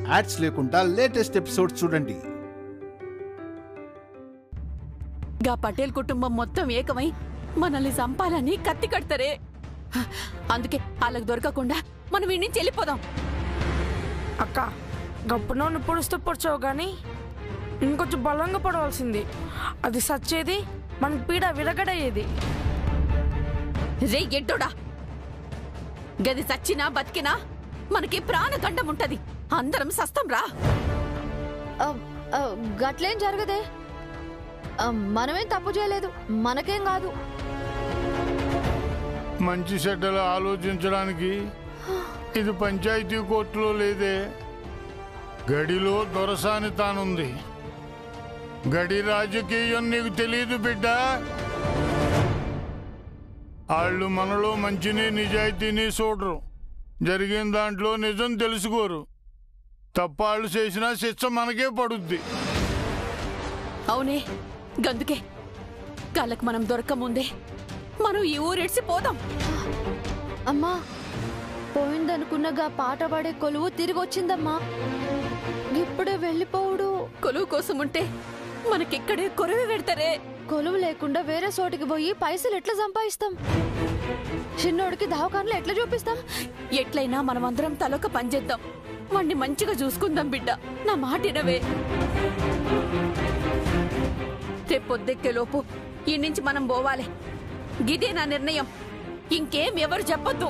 Ads లేకుండా latest episode చూడండి గా పటేల్ కుటుంబం మొత్తం ఏకమై మనల్ని చంపాలని కత్తి కడతారే హ, అందుకే వాళ్ళకి దొరకకుండా మనం వీడి నుంచి వెళ్ళిపోదాం అక్క గప్పున పొడుస్తూ పొడిచావు కానీ ఇంకొంచెం బలంగా పడవలసింది అది సచ్చేది మన పీడ విరగడయ్యేది రే ఎడ్డోడా గది సచ్చినా బతికినా మనకి ప్రాణగండం ఉంటది అందరం సస్తం రా ఆ, ఆ, గట్లేం జరగదే ఆ, మనమేం తప్పు చేయలేదు మనకేం కాదు మంచి చెడ్డలు ఆలోచించడానికి ఇది పంచాయతీ కోర్టులో లేదే గడిలో దొరసాని తానుంది గడి రాజకీయం నీకు తెలియదు బిడ్డ వాళ్ళు మనలో మంచిని నిజాయితీని చూడరు జరిగిన దాంట్లో నిజం తెలుసుకోరు తప్పాళ్ళు చేసినా శిక్ష మనకే పడుద్ది అవునే గందుకే గాళ్ళకి మనం దొరకముందే మనం ఈ ఊరెడ్సి పోదాం అమ్మా పోయిందనుకున్నగా పాట పాడే కొలువు తిరిగి వచ్చిందమ్మా ఇప్పుడే వెళ్ళిపోవుడు కొలువు కోసం ఉంటే మనకిక్కడే కొరవి పెడతారే కొలువు లేకుండా వేరే చోటికి పోయి పైసలు ఎట్లా సంపాదిస్తాం చిన్నోడికి దవాఖానలో ఎట్లా చూపిస్తాం ఎట్లయినా మనమందరం తలొక పనిచేద్దాం వాణ్ణి మంచిగా చూసుకుందాం బిడ్డ నా మాట వినవే రేపు పొద్దెక్కే లోపు ఈ నుంచి మనం పోవాలి గిదే నా నిర్ణయం ఇంకేం ఎవరు చెప్పొద్దు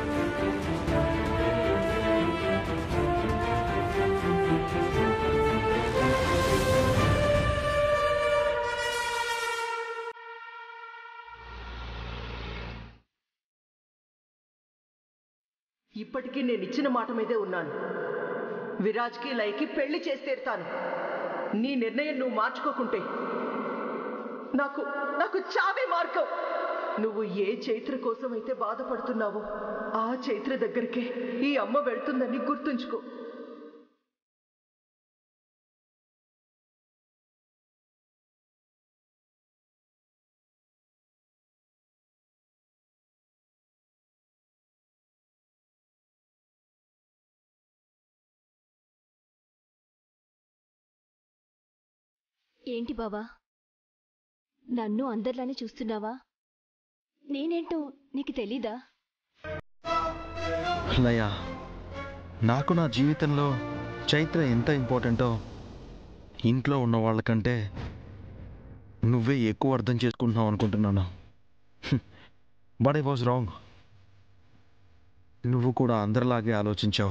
ఇప్పటికీ నేను ఇచ్చిన మాట మీదే ఉన్నాను విరాజ్కి లైకి పెళ్లి చేసి తీరుతాను నీ నిర్ణయం నువ్వు మార్చుకోకుంటే నాకు నాకు చావే మార్గం నువ్వు ఏ చైత్ర కోసం అయితే బాధపడుతున్నావో ఆ చైత్ర దగ్గరికే ఈ అమ్మ వెళ్తుందని గుర్తుంచుకో ఏంటి బావా నన్ను అందరిలానే చూస్తున్నావా నేనేంటో నీకు తెలీదా లయ నాకు నా జీవితంలో చైత్ర ఎంత ఇంపార్టెంటో ఇంట్లో ఉన్న వాళ్ళకంటే నువ్వే ఎక్కువ అర్థం చేసుకుంటున్నావు అనుకుంటున్నాను బట్ ఐ వాజ్ రాంగ్ నువ్వు కూడా అందరిలాగే ఆలోచించావు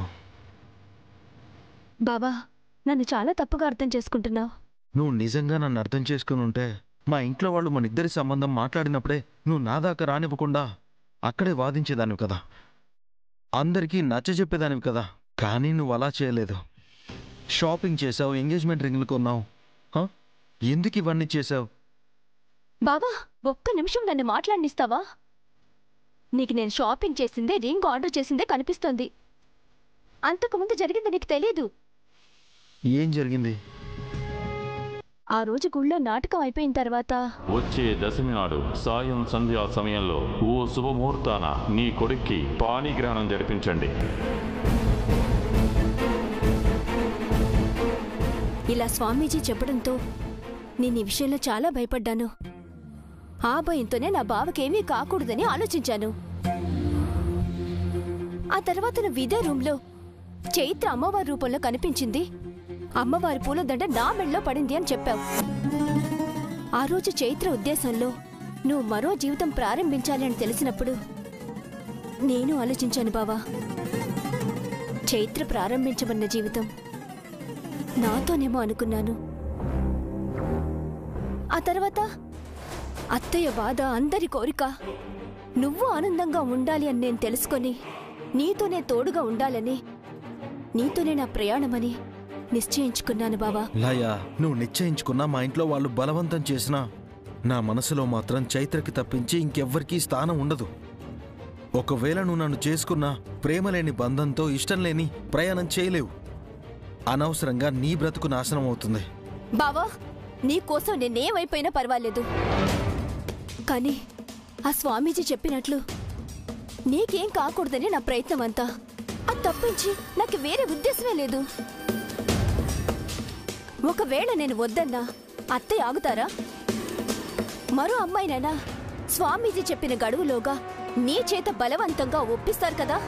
బావా నన్ను చాలా తప్పుగా అర్థం చేసుకుంటున్నావు నువ్వు నిజంగా నన్ను అర్థం చేసుకుని ఉంటే మా ఇంట్లో వాళ్ళు మన ఇద్దరి సంబంధం మాట్లాడినప్పుడే నువ్వు నా దాకా రానివ్వకుండా అక్కడే వాదించేదానివి కదా అందరికీ నచ్చ చెప్పేదానివి కదా కానీ నువ్వు అలా చేయలేదు షాపింగ్ చేసావు ఎంగేజ్మెంట్ రింగ్లు కొన్నావు హ? ఎందుకు ఇవన్నీ చేసావు బావా ఒక్క నిమిషం నన్ను మాట్లాడినిస్తావా నీకు నేను షాపింగ్ చేసిందే రింగ్ ఆర్డర్ చేసిందే కనిపిస్తోంది అంతకుముందు జరిగింది నీకు తెలీదు ఏం జరిగింది ఆ రోజు గుళ్ళో నాటకం అయిపోయిన తర్వాత వచ్చే దశమి నాడు సాయం సంధ్యా సమయంలో ఓ శుభముహూర్తాన నీ కొడుక్కి పాణిగ్రహణం జరిపించండి ఇలా స్వామీజీ చెప్పడంతో నేను ఈ విషయంలో చాలా భయపడ్డాను ఆ భయంతోనే నా బావకేమీ కాకూడదని ఆలోచించాను ఆ తర్వాత నువ్వు ఇదే రూంలో చైత్ర అమ్మవారి రూపంలో కనిపించింది అమ్మవారి పూలదండ నా మెళ్ళలో పడింది అని చెప్పావు ఆ రోజు చైత్ర ఉద్దేశంలో నువ్వు మరో జీవితం ప్రారంభించాలి అని తెలిసినప్పుడు నేను ఆలోచించాను బావా చైత్ర ప్రారంభించమన్న జీవితం నాతోనేమో అనుకున్నాను ఆ తర్వాత అత్తయ్య బాధ అందరి కోరిక నువ్వు ఆనందంగా ఉండాలి అని నేను తెలుసుకొని నీతోనే తోడుగా ఉండాలని నీతోనే నా ప్రయాణమని నిశ్చయించుకున్నాను బావా లయ నువ్వు నిశ్చయించుకున్నా మా ఇంట్లో వాళ్ళు బలవంతం చేసినా నా మనసులో మాత్రం చైత్రకి తప్పించి ఇంకెవ్వరికీ స్థానం ఉండదు ఒకవేళ నువ్వు నన్ను చేసుకున్నా ప్రేమ లేని బంధంతో ఇష్టం లేని ప్రయాణం చేయలేవు అనవసరంగా నీ బ్రతుకు నాశనం అవుతుంది బావా నీకోసం నేనేమైపోయినా పర్వాలేదు కానీ ఆ స్వామీజీ చెప్పినట్లు నీకేం కాకూడదని నా ప్రయత్నం అంతా అది తప్పించి నాకు వేరే ఉద్దేశమే లేదు ఒకవేళ నేను వద్దన్నా అత్తయ్య ఆగుతారా మరో అమ్మాయినైనా స్వామీజీ చెప్పిన గడువులోగా నీ చేత బలవంతంగా ఒప్పిస్తారు కదా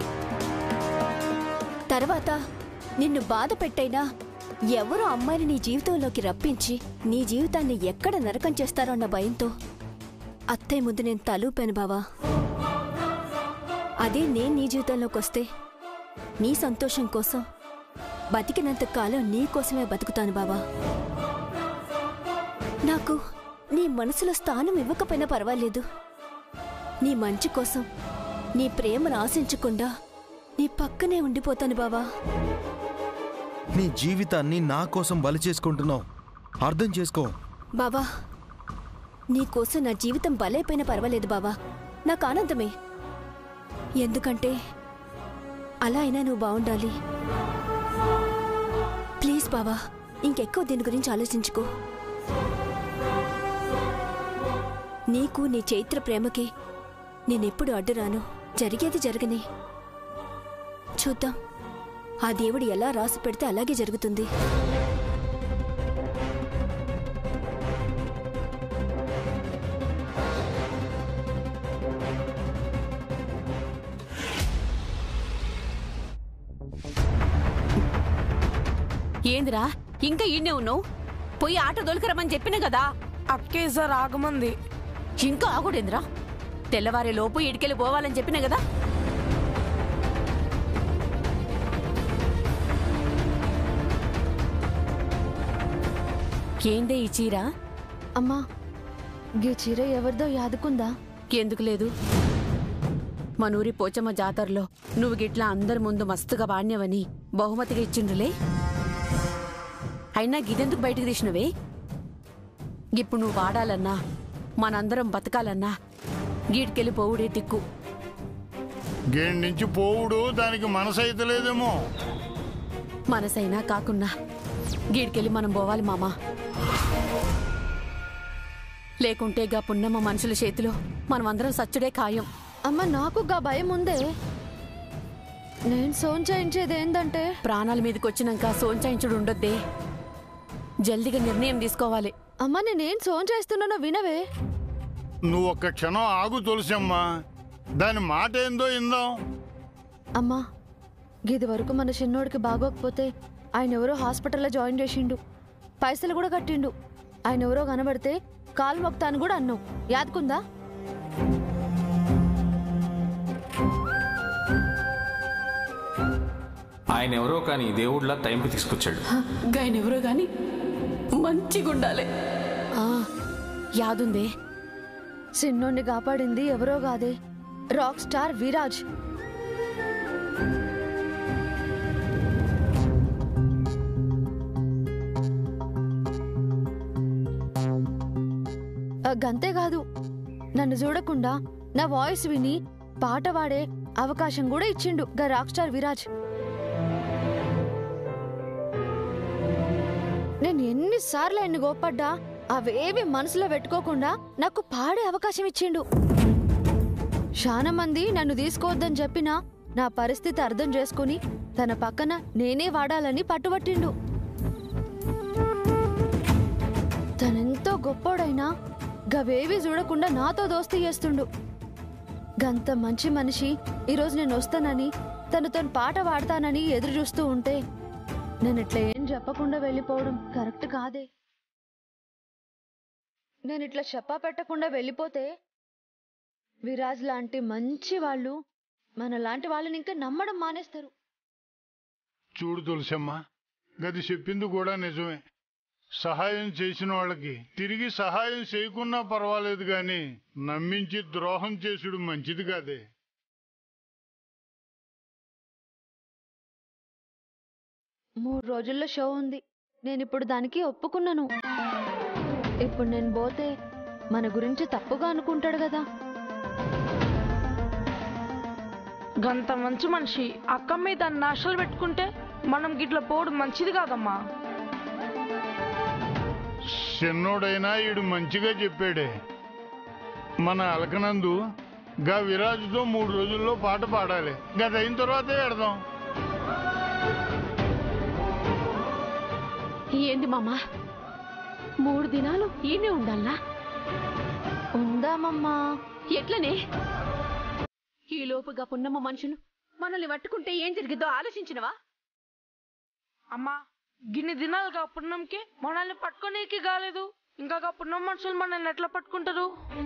తర్వాత నిన్ను బాధ పెట్టైనా ఎవరో అమ్మాయిని నీ జీవితంలోకి రప్పించి నీ జీవితాన్ని ఎక్కడ నరకం చేస్తారో అన్న భయంతో అత్తయ్య ముందు నేను తలూపాను బావా అదే నేను నీ జీవితంలోకి వస్తే నీ సంతోషం కోసం బతికినంత కాలం నీ కోసమే బతుకుతాను బావా నాకు నీ మనసులో స్థానం ఇవ్వకపోయినా పర్వాలేదు నీ మంచి కోసం నీ ప్రేమను ఆశించకుండా నీ పక్కనే ఉండిపోతాను బావా నీ జీవితాన్ని నా కోసం బలి చేసుకుంటున్నావు అర్థం చేసుకో బావా నీకోసం నా జీవితం బలైపోయినా పర్వాలేదు బావా నాకు ఆనందమే ఎందుకంటే అలా అయినా నువ్వు బాగుండాలి ప్లీజ్ బావా ఇంకెక్కువ దీని గురించి ఆలోచించుకో నీకు నీ చైత్ర ప్రేమకి నేనెప్పుడు అడ్డురాను జరిగేది జరగని చూద్దాం ఆ దేవుడు ఎలా రాసి పెడితే అలాగే జరుగుతుంది ఏందిరా ఇంకా ఈయనే ఉన్నావు పోయి ఆటో దొలకరమని చెప్పిన కదా అక్కే సార్ ఆగమంది ఇంకా ఆగుడేంద్రా తెల్లవారే లోపు ఇడికెళ్ళి పోవాలని చెప్పిన కదా ఏందే ఈ చీర అమ్మా గీ చీర ఎవరిదో యాదుకుందా ఎందుకు లేదు మనూరి పోచమ్మ జాతరలో నువ్వు గిట్లా అందరి ముందు మస్తుగా వాణ్యవని బహుమతిగా ఇచ్చిండ్రులే అయినా గిదెందుకు బయటికి తీసినవే ఇప్పుడు నువ్వు వాడాలన్నా మనందరం బతకాలన్నా గీడికెళ్ళి పోవుడే దిక్కు గేడి నుంచి పోవుడు దానికి మనసు అయితే లేదేమో మనసైనా కాకున్నా గీడికెళ్ళి మనం పోవాలి మామా లేకుంటే గా పున్నమ్మ మనుషుల చేతిలో మనమందరం సచ్చుడే ఖాయం అమ్మ నాకు గా భయం ఉందే నేను సోంచాయించేది ఏందంటే ప్రాణాల మీదకి వచ్చినాక సోంచాయించుడు ఉండొద్దే జల్దిగా నిర్ణయం తీసుకోవాలి అమ్మ నేనేం సోంచాయిస్తున్నానో వినవే నువ్వు ఒక్క క్షణం ఆగు తులసమ్మా దాని మాట ఏందో ఇందాం అమ్మా గిది వరకు మన చిన్నోడికి బాగోకపోతే ఆయన ఎవరో హాస్పిటల్లో జాయిన్ చేసిండు పైసలు కూడా కట్టిండు ఆయన ఎవరో కనబడితే కాలు మొక్తాను కూడా అన్నావు యాదుకుందా ఆయన ఎవరో కానీ దేవుడిలా టైంకి తీసుకొచ్చాడు గాయనెవరో గాని మంచిగుండాలి ఆ, యాదుందే చిన్నోడిని కాపాడింది ఎవరో కాదే రాక్ స్టార్ విరాజ్ ఆ, గంతే కాదు నన్ను చూడకుండా నా వాయిస్ విని పాట పాడే అవకాశం కూడా ఇచ్చిండు గా రాక్ స్టార్ విరాజ్ నేను ఎన్నిసార్లు ఆయన్ని గోపడ్డా అవేవి మనసులో పెట్టుకోకుండా నాకు పాడే అవకాశం ఇచ్చిండు చాలా మంది నన్ను తీసుకోవద్దని చెప్పినా నా పరిస్థితి అర్థం చేసుకుని తన పక్కన నేనే వాడాలని పట్టుబట్టిండు తనెంతో గొప్పోడైనా గవేవి చూడకుండా నాతో దోస్తీ చేస్తుండు గంత మంచి మనిషి ఈరోజు నేను వస్తానని తనతో పాట పాడతానని ఎదురు చూస్తూ ఉంటే నేను ఇట్లా ఏం చెప్పకుండా వెళ్ళిపోవడం కరెక్ట్ కాదే నేను ఇట్లా చెప్పా పెట్టకుండా వెళ్ళిపోతే విరాజ్ లాంటి మంచి వాళ్ళు మన లాంటి వాళ్ళని ఇంకా నమ్మడం మానేస్తారు చూడు తులసమ్మ గది చెప్పింది కూడా నిజమే సహాయం చేసిన వాళ్ళకి తిరిగి సహాయం చేయకున్నా పర్వాలేదు గాని నమ్మించి ద్రోహం చేసుడు మంచిది కాదే మూడు రోజుల్లో షో ఉంది నేను ఇప్పుడు దానికి ఒప్పుకున్నాను ఇప్పుడు నేను పోతే మన గురించి తప్పుగా అనుకుంటాడు కదా గంత మంచి మనిషి అక్క మీద అన్ని ఆశలు పెట్టుకుంటే మనం గిట్ల పోవడం మంచిది కాదమ్మా చిన్నోడైనా ఈడు మంచిగా చెప్పాడే మన అలకనందు గా విరాజుతో మూడు రోజుల్లో పాట పాడాలి గది అయిన తర్వాతే పెడదాం ఏంది మామ మూడు దినాలు ఈయనే ఉండాలా ఉందామమ్మా ఎట్లనే ఈ లోపుగా పున్నమ్మ మనుషులు మనల్ని పట్టుకుంటే ఏం జరిగిద్దో ఆలోచించినవా అమ్మా గిన్ని దినాలుగా పున్నంకి మనల్ని పట్టుకోనీకి కాలేదు ఇంకా పున్నం మనుషులు మనల్ని ఎట్లా పట్టుకుంటారు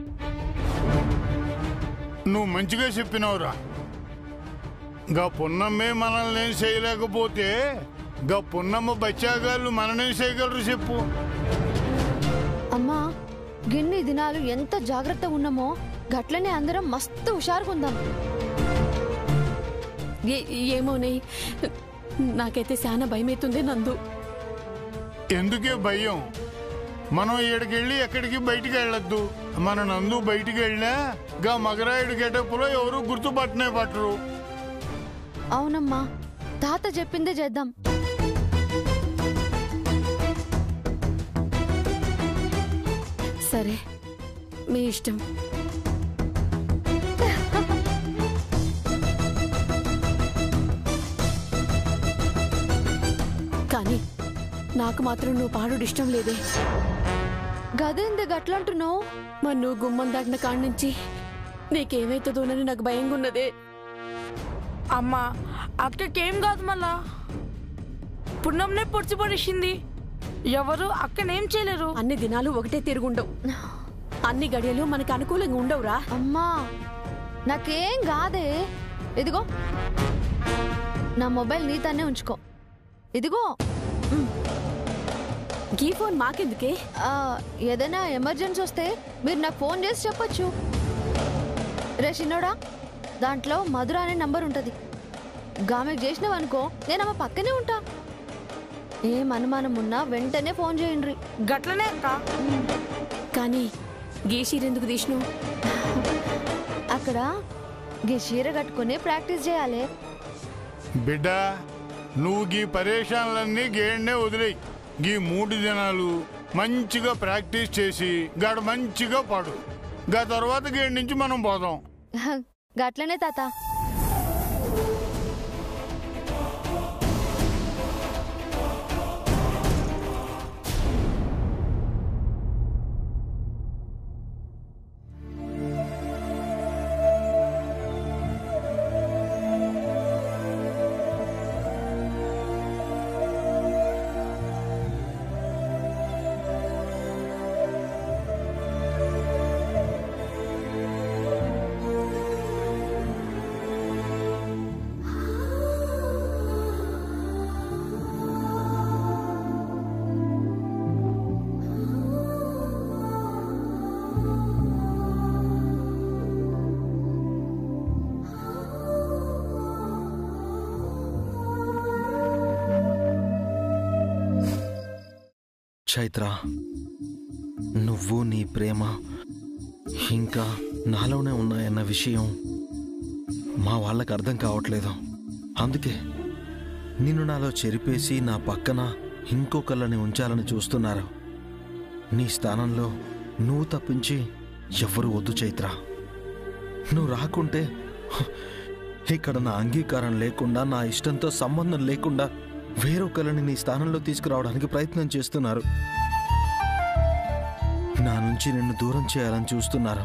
నువ్వు మంచిగా చెప్పినావురా గా పున్నమ్మే మనల్ని ఏం చేయలేకపోతే గా పున్నమ్మ బచ్చాగాళ్ళు మననేం చేయగలరు చెప్పు అమ్మా గిన్ని దినాలు ఎంత జాగ్రత్తగా ఉన్నామో గట్లనే అందరం మస్తు హుషారుగుందాం ఏ- ఏమోనే నాకైతే చాలా భయమైతుంది నందు ఎందుకే భయం మనం ఈడకెళ్ళి ఎక్కడికి బయటికి వెళ్ళొద్దు మన నందు బయటికి వెళ్ళినా గా మగరాయుడు గెటప్పులో ఎవరు గుర్తుపట్టనే పట్టరు అవునమ్మా తాత చెప్పిందే చేద్దాం సరే మీ ఇష్టం కానీ నాకు మాత్రం నువ్వు పాడు ఇష్టం లేదే గదేంది గట్లంటున్నావు మరి నువ్వు గుమ్మం దాటిన కాడి నుంచి నీకేమైతుందోనని నాకు భయంగా ఉన్నదే అమ్మా అక్కకేం కాదు మళ్ళా పున్నంనే పొడిచి పడేసింది ఎవరు అక్కనేం చేయలేరు అన్ని దినాలు ఒకటే తిరుగుండవు అన్ని గడియలు మనకు అనుకూలంగా ఉండవురా అమ్మా నాకేం కాదే ఇదిగో నా మొబైల్ నీతోనే ఉంచుకో ఇదిగో గీ ఫోన్ మాకెందుకే ఆ, ఏదైనా ఎమర్జెన్సీ వస్తే మీరు నాకు ఫోన్ చేసి చెప్పొచ్చు రే చిన్నోడా దాంట్లో మధుర అనే నంబర్ ఉంటుంది గామెకు చేసినావనుకో నేను ఆమె పక్కనే ఉంటా ఏం అనుమానం ఉన్నా వెంటనే ఫోన్ చేయండి గట్లనే అక్క కానీ గీ చీరెందుకు తీసినావు అక్కడ గీ చీర కట్టుకుని ప్రాక్టీస్ చేయాలి బిడ్డ నువ్వు గీ పరేషాన్లన్నీ గేడ్నే వదిలేయి గీ మూడు దినాలు మంచిగా ప్రాక్టీస్ చేసి గాడ మంచిగా పాడు గా తర్వాత గేడ్ నుంచి మనం పోదాం గట్లనే తాత చైత్ర నువ్వు నీ ప్రేమ ఇంకా నాలోనే ఉన్నాయన్న విషయం మా వాళ్ళకి అర్థం కావట్లేదు అందుకే నిన్ను నాలో చెరిపేసి నా పక్కన ఇంకొకళ్ళని ఉంచాలని చూస్తున్నారు నీ స్థానంలో నువ్వు తప్పించి ఎవ్వరు వద్దు చైత్ర నువ్వు రాకుంటే హ, ఇక్కడ నా అంగీకారం లేకుండా నా ఇష్టంతో సంబంధం లేకుండా వేరొకరిని నీ స్థానంలో తీసుకురావడానికి ప్రయత్నం చేస్తున్నారు నా నుంచి నిన్ను దూరం చేయాలని చూస్తున్నారు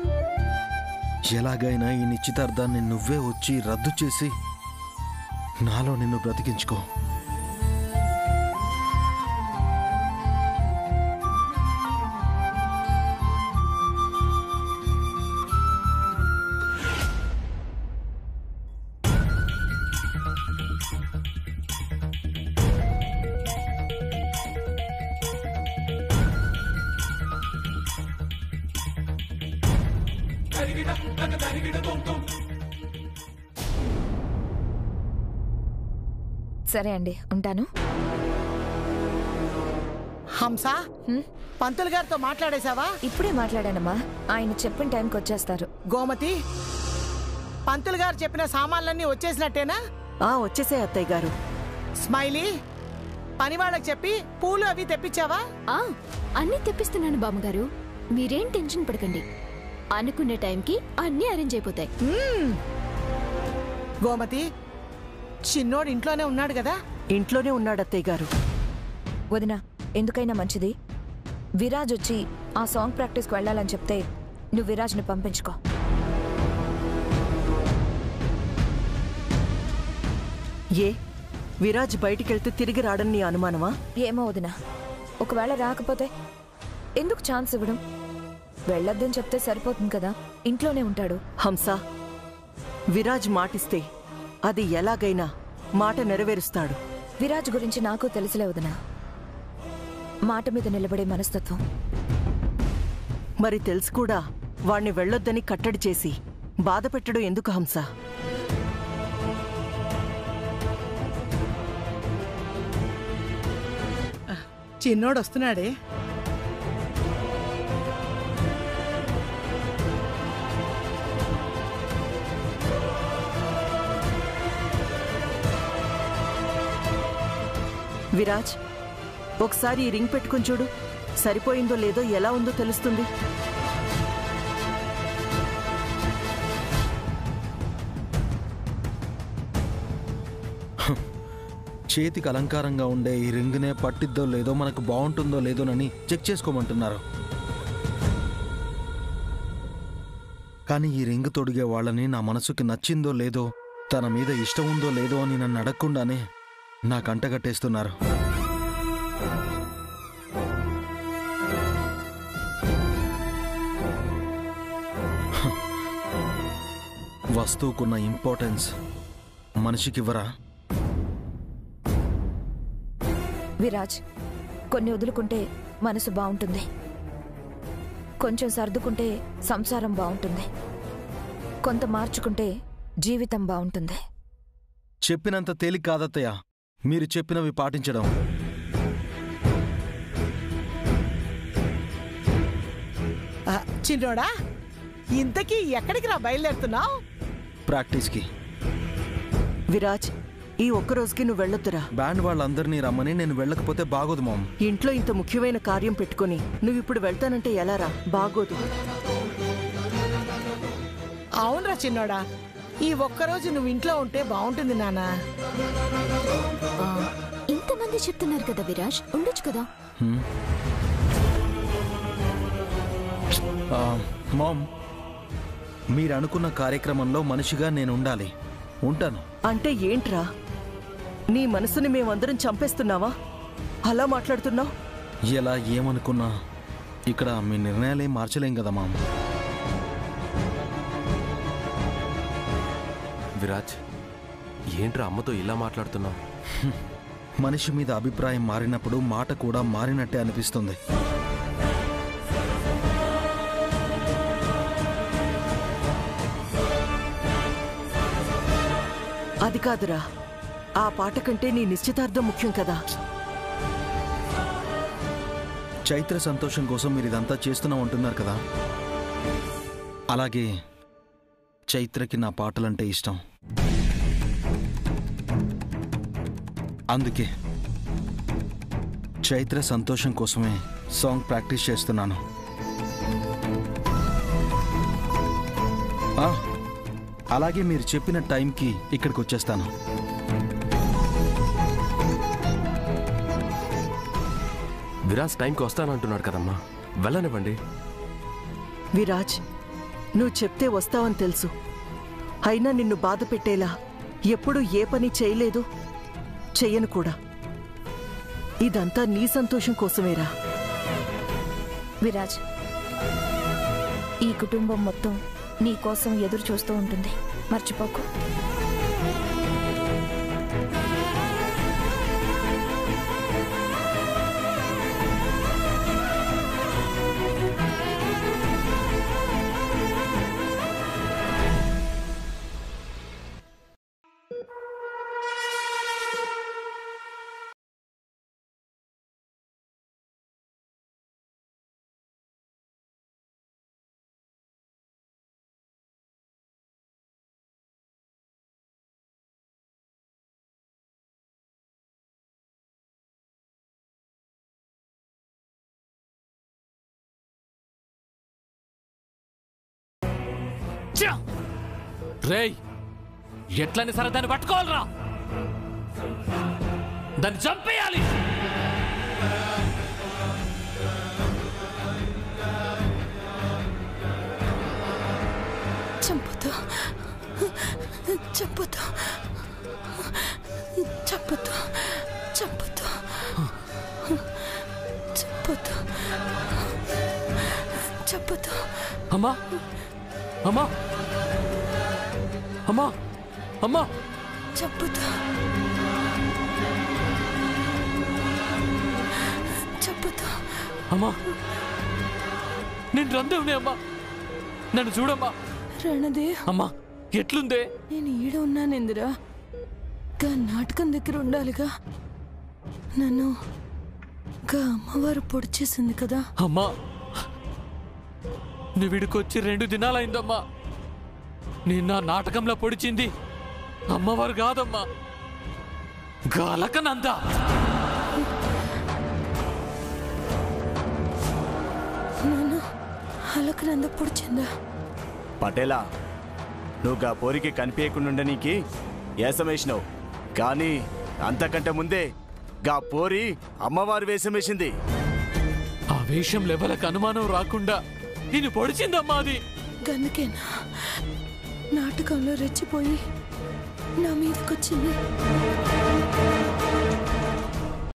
ఎలాగైనా ఈ నిశ్చితార్థాన్ని నువ్వే వచ్చి రద్దు చేసి నాలో నిన్ను బ్రతికించుకో సరే అండి ఉంటాను హంస పంతులు గారితో మాట్లాడేశావా ఇప్పుడే మాట్లాడానమ్మా ఆయన చెప్పిన టైంకి వచ్చేస్తారు గోమతి పంతులు గారు చెప్పిన సామాన్లన్నీ వచ్చేసినట్టేనా ఆ వచ్చేసే అత్తయ్య గారు స్మైలీ పనివాళ్ళకి చెప్పి పూలు అవి తెప్పించావా ఆ అన్నీ తెప్పిస్తున్నాను బామ్మగారు మీరేం టెన్షన్ పడకండి అనుకునే టైంకి అన్నీ అరేంజ్ అయిపోతాయి గోమతి చిన్నోడు ఇంట్లోనే ఉన్నాడు కదా ఇంట్లోనే ఉన్నాడు అత్తయ్య గారు వదిన ఎందుకైనా మంచిది విరాజ్ వచ్చి ఆ సాంగ్ ప్రాక్టీస్కి వెళ్ళాలని చెప్తే నువ్వు విరాజ్ని పంపించుకో ఏ విరాజ్ బయటికెళ్తే తిరిగి రాడని నీ అనుమానమా ఏమో వదిన ఒకవేళ రాకపోతే ఎందుకు ఛాన్స్ ఇవ్వడం వెళ్ళొద్దని చెప్తే సరిపోతుంది కదా ఇంట్లోనే ఉంటాడు హంస విరాజ్ మాటిస్తే అది ఎలాగైనా మాట నెరవేరుస్తాడు విరాజ్ గురించి నాకు తెలుసులే వదిన మాట మీద నిలబడే మనస్తత్వం మరి తెలుసు కూడా వాణ్ణి వెళ్ళొద్దని కట్టడి చేసి బాధ పెట్టడం ఎందుకు హంస చిన్నోడు వస్తున్నాడే విరాజ్ ఒకసారి ఈ రింగ్ పెట్టుకుని చూడు సరిపోయిందో లేదో ఎలా ఉందో తెలుస్తుంది చేతికి అలంకారంగా ఉండే ఈ రింగ్నే పట్టిద్దో లేదో మనకు బాగుంటుందో లేదోనని చెక్ చేసుకోమంటున్నారు కానీ ఈ రింగ్ తొడిగే వాళ్ళని నా మనసుకి నచ్చిందో లేదో తన మీద ఇష్టం ఉందో లేదో అని నన్ను అడగకుండానే నాకు అంటగట్టేస్తున్నారు హ. వస్తువుకున్న ఇంపార్టెన్స్ మనిషికివ్వరా విరాజ్ కొన్ని వదులుకుంటే మనసు బాగుంటుంది కొంచెం సర్దుకుంటే సంసారం బాగుంటుంది కొంత మార్చుకుంటే జీవితం బాగుంటుంది చెప్పినంత తేలిక కాదత్తయ్య మీరు చెప్పినవి పాటించడం ఆ, చిన్నోడా ఇంతకీ ఎక్కడికి రా బయలుదేరుతున్నావు ప్రాక్టీస్కి విరాజ్ ఈ ఒక్క రోజుకి నువ్వు వెళ్ళొద్దురా బ్యాండ్ వాళ్ళందరినీ రమ్మని నేను వెళ్ళకపోతే బాగోదు మామ్ ఇంట్లో ఇంత ముఖ్యమైన కార్యం పెట్టుకొని నువ్వు ఇప్పుడు వెళ్తానంటే ఎలారా బాగోదు అవునరా చిన్నోడా ఈ ఒక్కరోజు నువ్వు ఇంట్లో ఉంటే బాగుంటుంది నానా ఇంతమంది చెప్తున్నారు కదా విరాజ్ ఉండొచ్చు కదా హ్మ్. ఆ, మామ్ మీరు అనుకున్న కార్యక్రమంలో మనిషిగా నేను ఉండాలి ఉంటాను అంటే ఏంట్రా నీ మనసుని మేమందరం చంపేస్తున్నావా అలా మాట్లాడుతున్నావు ఎలా ఏమనుకున్నా ఇక్కడ మీ నిర్ణయాలేం మార్చలేం కదా మామ్ విరాజ్ ఏంట్రా అమ్మతో ఇలా మాట్లాడుతున్నావు మనిషి మీద అభిప్రాయం మారినప్పుడు మాట కూడా మారినట్టే అనిపిస్తుంది అది కాదురా ఆ పాట కంటే నీ నిశ్చితార్థం ముఖ్యం కదా చైత్ర సంతోషం కోసం మీరు ఇదంతా చేస్తున్నాం అంటున్నారు కదా అలాగే చైత్రకి నా పాటలంటే ఇష్టం అందుకే చైత్ర సంతోషం కోసమే సాంగ్ ప్రాక్టీస్ చేస్తున్నాను ఆ, అలాగే మీరు చెప్పిన టైంకి ఇక్కడికి వచ్చేస్తాను విరాజ్ టైంకి వస్తానంటున్నాడు కదమ్మా వెళ్ళనివ్వండి విరాజ్ నువ్వు చెప్తే వస్తావని తెలుసు అయినా నిన్ను బాధ పెట్టేలా ఎప్పుడూ ఏ పని చేయలేదు చెయ్యను కూడా ఇదంతా నీ సంతోషం కోసమేరా విరాజ్ ఈ కుటుంబం మొత్తం నీ కోసం ఎదురు చూస్తూ ఉంటుంది మర్చిపోకు రేయ్ ఎట్లని సరే దాన్ని పట్టుకోవాలరా దాన్ని చంపేయాలి చంపుతా చంపుతా చంపుతా చంపుతా చంపుతా చంపుతా అమ్మా అమ్మా అమ్మా అమ్మా చంపుతా చంపుతా అమ్మా నేను రందేవునే అమ్మా నన్ను చూడమ్మా రణదే అమ్మా ఎట్లుందే నేను ఈడ ఉన్నానేందిరా గా నాటకం దగ్గర ఉండాలిగా నన్ను గా అమ్మవారు పొడి చేసింది కదా అమ్మా నువ్వు వీడికొచ్చి రెండు దినాలైందమ్మా నిన్న నాటకంలో పొడిచింది అమ్మవారు కాదమ్మా గాలకనందా నన్ను అలకనంద పొడిచిందా పటేలా నువ్వు గా పోరికి కనిపించకుండా నీకి వేసమేసినావు కానీ అంతకంటే ముందే గా పోరి అమ్మవారు వేషమేసింది ఆ వేషం లెవెలకు అనుమానం రాకుండా నేను పొడిచిందమ్మా అది గందుకేనా నాటకంలో రెచ్చిపోయి నా మీదకొచ్చింది